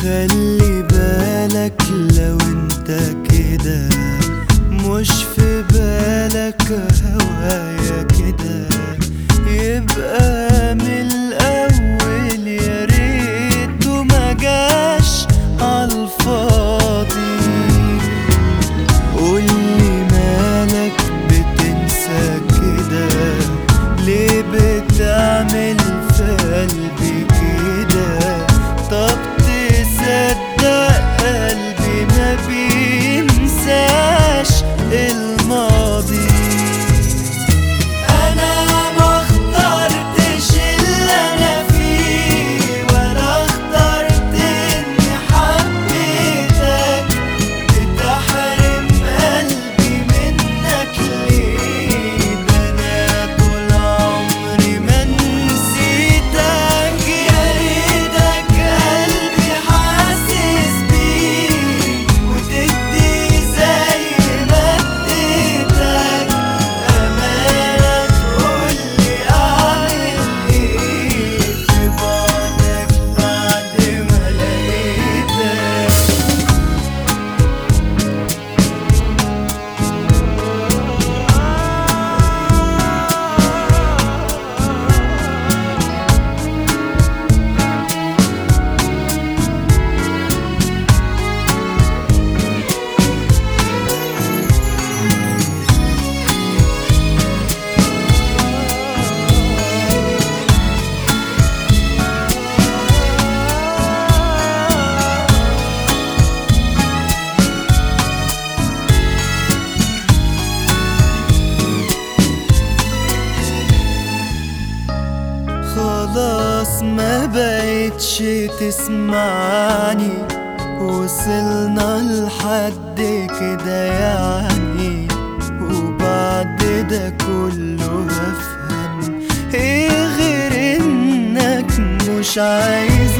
خلي بالك لو انت كده مش في بالك هوايا كده يبقى من الاول يا ريته ما جاش عالفاضي قولي مالك بتنسى كده ليه بتعمل في قلبي كده طب تصدق قلبي ما بينساش الماضي انا ما اخترتش اللي انا فيه ولا اخترت اني حبيتك بتحرم قلبي منك ليه ده انا طول عمري ما نسيتك يا ريتك قلبي حاسس بيه وتدي زي ما اديتك امانه تقولي اعمل ايه في بعدك بعد ما لقيتك خلاص ما بقتش تسمعني وصلنا لحد كده يعني وبعد ده كله هفهم ايه غير انك مش عايز